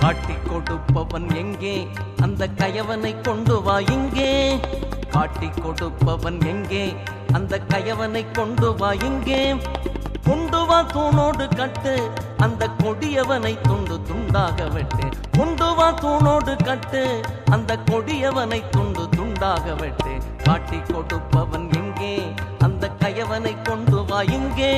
காட்டி கொடுப்பவன் எங்கே அந்த கயவனை கொண்டு வா இங்கே காட்டி கொடுப்பவன் எங்கே அந்த கயவனை கொண்டு வா இங்கே கொண்டு வா தூணோடு கட்டு அந்த கொடியவனை துண்டு துண்டாக வெட்டு கொண்டு வா தூணோடு கட்டு அந்த கொடியவனை துண்டு துண்டாக வெட்டு காட்டி கொடுப்பவன் எங்கே அந்த கயவனை கொண்டு வா இங்கே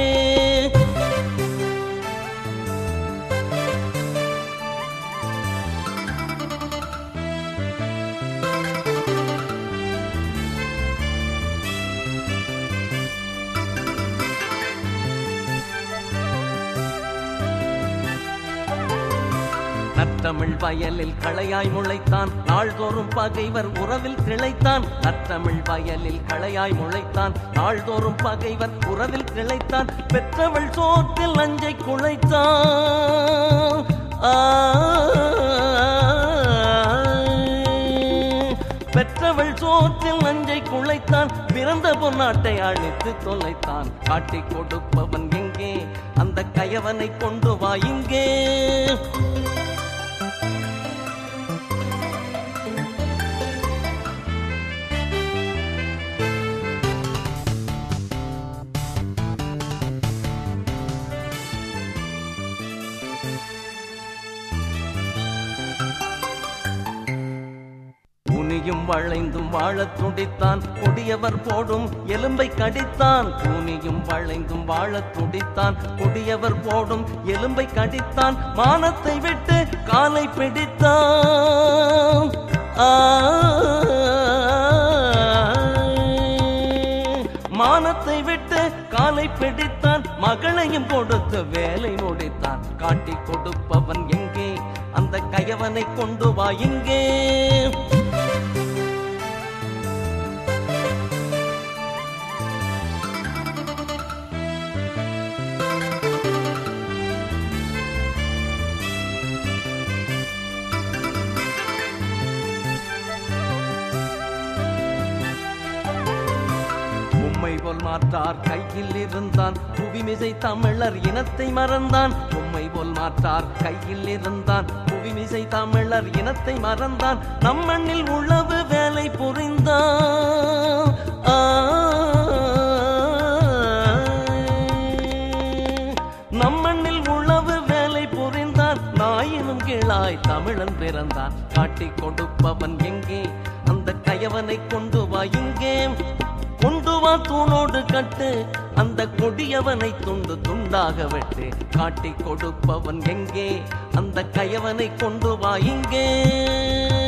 நற்றமிழ் வயலில் களையாய் முளைத்தான் நாள்தோறும் பகைவர் உறவில் திளைத்தான் நற்றமிழ் வயலில் களையாய் முளைத்தான் நாள்தோறும் பகைவர் உறவில் திளைத்தான் பெற்றவள் சோற்றில் நஞ்சை குளைத்தான் ஆ பெற்றவள் சோற்றில் நஞ்சை குளைத்தான் பிறந்த பொன்னாட்டை அழித்து தொலைத்தான் காட்டி கொடுப்பவன் எங்கே அந்த கயவனை கொண்டு வா இங்கே கூனியும் வளைந்தும் வாழத் துடித்தான் கொடியவர் போடும் எலும்பை கடித்தான் கூனியும் வளைந்தும் வாழத் துடித்தான் கொடியவர் போடும் எலும்பை கடித்தான் மானத்தை விட்டு காலை பிடித்தான் ஆ மானத்தை விட்டு காலை பிடித்தான் மகளையும் கொடுத்து வேலை முடித்தான் காட்டி கொடுப்பவன் எங்கே அந்த கயவனை கொண்டு வா இங்கே உம்மை போல் மாற்றார் கையில் இருந்தான் புவிமிசை தமிழர் இனத்தை மறந்தான் உம்மை போல் மாற்றார் கையில் இருந்தான் புவிமிசை தமிழர் இனத்தை மறந்தான் நம்மண்ணில் உழவு வேலை புரிந்தான் ஆ. நம்மண்ணில் உழவு வேலை புரிந்தான் நாயினும் கீழாய் தமிழன் பிறந்தான் காட்டி கொடுப்பவன் எங்கே அந்த கயவனை கொண்டு வா இங்கே கொண்டு வா தூணோடு கட்டு அந்த கொடியவனை துண்டு துண்டாக வெட்டு காட்டி கொடுப்பவன் எங்கே அந்த கயவனை கொண்டு வா இங்கே